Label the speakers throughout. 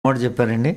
Speaker 1: మాట చెప్పారండి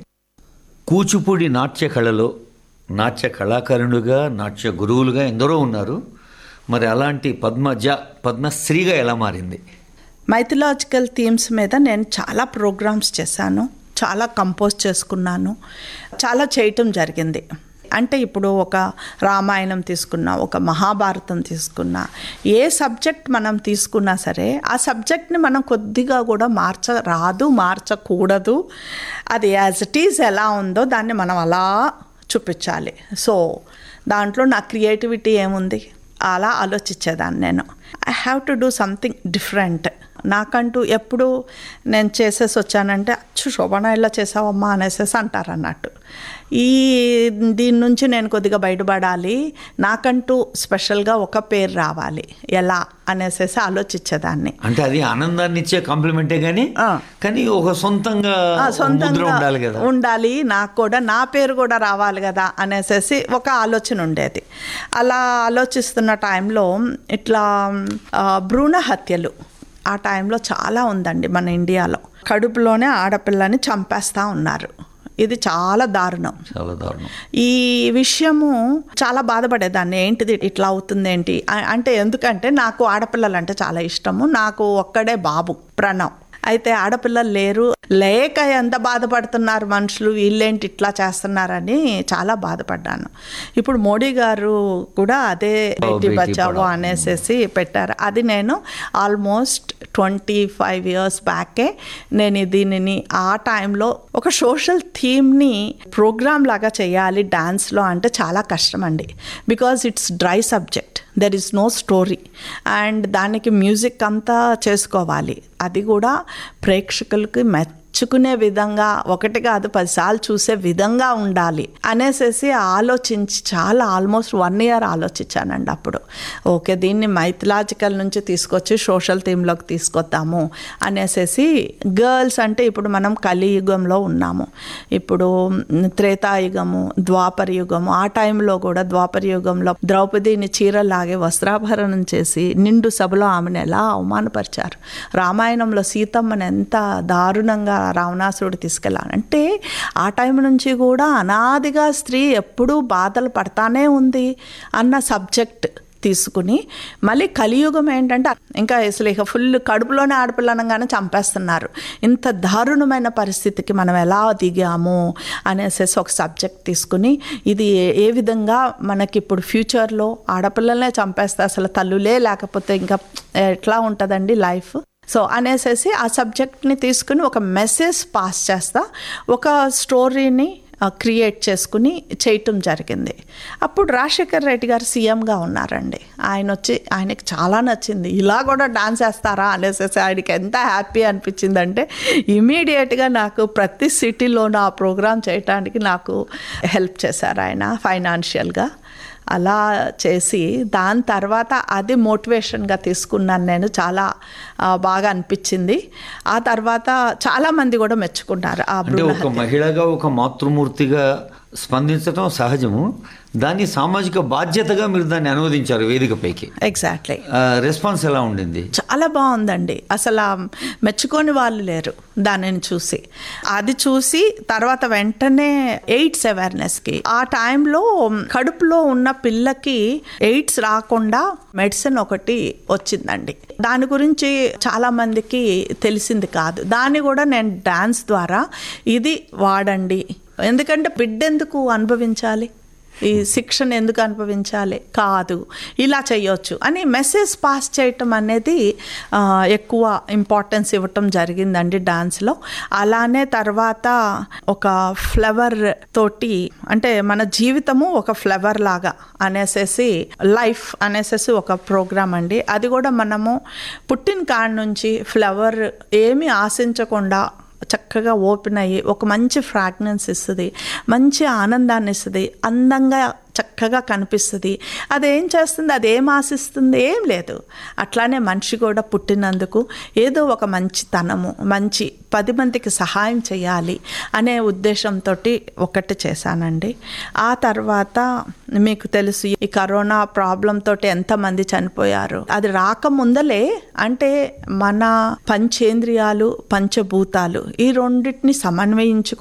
Speaker 1: కూచిపూడి నాట్య కళలో నాట్య కళాకారులుగా నాట్య గురువులుగా ఎందరో ఉన్నారు మరి అలాంటి పద్మజ పద్మశ్రీగా ఎలా మారింది
Speaker 2: మైథలాజికల్ థీమ్స్ మీద నేను చాలా ప్రోగ్రామ్స్ చేశాను చాలా కంపోజ్ చేసుకున్నాను చాలా చేయటం జరిగింది అంటే ఇప్పుడు ఒక రామాయణం తీసుకున్నా ఒక మహాభారతం తీసుకున్నా ఏ సబ్జెక్ట్ మనం తీసుకున్నా సరే ఆ సబ్జెక్ట్ని మనం కొద్దిగా కూడా మార్చ రాదు మార్చకూడదు అది యాజ్ ఇట్ ఈజ్ ఎలా ఉందో దాన్ని మనం అలా చూపించాలి సో దాంట్లో నా క్రియేటివిటీ ఏముంది అలా ఆలోచించేదాన్ని నేను I have to do something different నాకంటూ ఎప్పుడు నేను చేసేసి వచ్చానంటే అచ్చు శోభన ఇలా చేసావమ్మా అనేసేసి అంటారు అన్నట్టు ఈ దీని నుంచి నేను కొద్దిగా బయటపడాలి నాకంటూ స్పెషల్గా ఒక పేరు రావాలి ఎలా అనేసేసి ఆలోచించేదాన్ని
Speaker 1: అంటే అది ఆనందాన్ని ఇచ్చే కాంప్లిమెంటే కానీ
Speaker 2: ఆ.
Speaker 1: కానీ ఒక సొంతంగా
Speaker 2: ఆ,
Speaker 1: ముద్ర
Speaker 2: సొంతంగా
Speaker 1: ఉండాలి కదా
Speaker 2: ఉండాలి నాకు కూడా నా పేరు కూడా రావాలి కదా అనేసి ఒక ఆలోచన ఉండేది అలా ఆలోచిస్తున్న టైంలో ఇట్లా ఆ, భ్రూణ హత్యలు ఆ టైంలో చాలా ఉందండి మన ఇండియాలో కడుపులోనే ఆడపిల్లని చంపేస్తా ఉన్నారు ఇది చాలా దారుణం
Speaker 1: చాలా దారుణం
Speaker 2: ఈ విషయము చాలా బాధపడేదాన్ని ఏంటిది ఇట్లా అవుతుంది ఏంటి అ- అంటే ఎందుకంటే నాకు ఆడపిల్లలు అంటే చాలా ఇష్టము నాకు ఒక్కడే బాబు ప్రణవ్ అయితే ఆడపిల్లలు లేరు లేక ఎంత బాధపడుతున్నారు మనుషులు వీళ్ళేంటి ఇట్లా చేస్తున్నారని చాలా బాధపడ్డాను ఇప్పుడు మోడీ గారు కూడా అదే బేటీ
Speaker 1: బేటీ
Speaker 2: బచావో
Speaker 1: పడావో.
Speaker 2: అనేసి పెట్టారు అది నేను ఆల్మోస్ట్ ట్వంటీ ఫైవ్ ఇయర్స్ బ్యాకే నేను దీనిని ఆ టైంలో ఒక సోషల్ థీమ్ని ప్రోగ్రామ్ లాగా చేయాలి డాన్స్లో అంటే చాలా కష్టం అండి because it's dry subject there is no story and దానికి మ్యూజిక్ అంతా చేసుకోవాలి అది కూడా ప్రేక్షకులకి మెచ్చుకునే విధంగా ఒకటి కాదు పదిసార్లు చూసే విధంగా ఉండాలి అనేసేసి ఆలోచించి చాలా ఆల్మోస్ట్ వన్ ఇయర్ ఆలోచించానండి అప్పుడు ఓకే దీన్ని మైథలాజికల్ నుంచి తీసుకొచ్చి సోషల్ థీమ్లోకి తీసుకొద్దాము అనేసేసి గర్ల్స్ అంటే ఇప్పుడు మనం కలియుగంలో ఉన్నాము ఇప్పుడు త్రేతాయుగము ద్వాపర యుగము ఆ టైంలో కూడా ద్వాపర యుగంలో ద్రౌపదిని చీరలాగే వస్త్రాభరణం చేసి నిండు సభలో ఆమెను ఎలా అవమానపరిచారు రామాయణంలో సీతమ్మని ఎంత దారుణంగా రావణాసురుడు తీసుకెళ్ళాలి అంటే ఆ టైం నుంచి కూడా అనాదిగా స్త్రీ ఎప్పుడూ బాధలు పడతానే ఉంది అన్న సబ్జెక్ట్ తీసుకుని మళ్ళీ కలియుగం ఏంటంటే ఇంకా అసలు ఇక ఫుల్ కడుపులోనే ఆడపిల్లనంగానే చంపేస్తున్నారు ఇంత దారుణమైన పరిస్థితికి మనం ఎలా దిగాము అనేసి ఒక సబ్జెక్ట్ తీసుకుని ఇది ఏ- ఏ విధంగా మనకి ఇప్పుడు ఫ్యూచర్లో ఆడపిల్లలనే చంపేస్తే అసలు తల్లులే లేకపోతే ఇంకా ఎట్లా ఉంటుందండి లైఫ్ సో అనేసేసి ఆ సబ్జెక్ట్ని తీసుకుని ఒక మెసేజ్ పాస్ చేస్తా ఒక స్టోరీని క్రియేట్ చేసుకుని చేయటం జరిగింది అప్పుడు రాజశేఖర్ రెడ్డి గారు సీఎంగా ఉన్నారండి ఆయన వచ్చి ఆయనకి చాలా నచ్చింది ఇలా కూడా డాన్స్ వేస్తారా అనేసి ఆయనకి ఎంత హ్యాపీ అనిపించిందంటే ఇమీడియట్గా నాకు ప్రతి సిటీలోనూ ఆ ప్రోగ్రామ్ చేయటానికి నాకు హెల్ప్ చేశారు ఆయన ఫైనాన్షియల్గా అలా చేసి దాని తర్వాత అది మోటివేషన్గా తీసుకున్నాను నేను చాలా ఆ, బాగా అనిపించింది ఆ తర్వాత చాలామంది కూడా మెచ్చుకున్నారు ఆ
Speaker 1: అంటే
Speaker 2: భ్రూణ
Speaker 1: ఒక మహిళగా ఒక మాతృమూర్తిగా స్పందించడం సహజము దాన్ని సామాజిక బాధ్యతగా మీరు దాన్ని అనువదించారు వేదికపైకి
Speaker 2: ఎగ్జాక్ట్లీ
Speaker 1: ఆ, రెస్పాన్స్ ఎలా ఉండింది
Speaker 2: చాలా బాగుందండి అసలు ఆ మెచ్చుకొని వాళ్ళు లేరు దానిని చూసి అది చూసి తర్వాత వెంటనే ఎయిడ్స్ అవేర్నెస్కి ఆ టైంలో కడుపులో ఉన్న పిల్లకి ఎయిడ్స్ రాకుండా మెడిసిన్ ఒకటి వచ్చిందండి దాని గురించి చాలా మందికి తెలిసింది కాదు దాన్ని కూడా నేను డాన్స్ ద్వారా ఇది వాడండి ఎందుకంటే బిడ్డ ఎందుకు అనుభవించాలి ఈ శిక్షణ ఎందుకు అనుభవించాలి కాదు ఇలా చేయొచ్చు అని మెసేజ్ పాస్ చేయటం అనేది ఆ, ఎక్కువ ఇంపార్టెన్స్ ఇవ్వటం జరిగిందండి డాన్స్లో అలానే తర్వాత ఒక ఫ్లవర్ తోటి అంటే మన జీవితము ఒక ఫ్లవర్ లాగా అనేసేసి లైఫ్ అనేసేసి ఒక ప్రోగ్రామ్ అండి అది కూడా మనము పుట్టిన కాడ నుంచి ఫ్లవర్ ఏమీ ఆశించకుండా చక్కగా ఓపెన్ అయ్యి ఒక మంచి ఫ్రాగ్నెన్స్ ఇస్తుంది మంచి ఆనందాన్ని ఇస్తుంది అందంగా చక్కగా కనిపిస్తుంది అదేం చేస్తుంది అదేం ఆశిస్తుంది ఏం లేదు అట్లానే మనిషి కూడా పుట్టినందుకు ఏదో ఒక మంచితనము మంచి పది మందికి సహాయం చేయాలి అనే ఉద్దేశంతో ఒకటి చేశానండి ఆ తర్వాత మీకు తెలుసు ఈ కరోనా ప్రాబ్లం తోటి ఎంతమంది చనిపోయారు అది రాకముందలే అంటే మన పంచేంద్రియాలు పంచభూతాలు ఈ రెండింటిని సమన్వయించుకు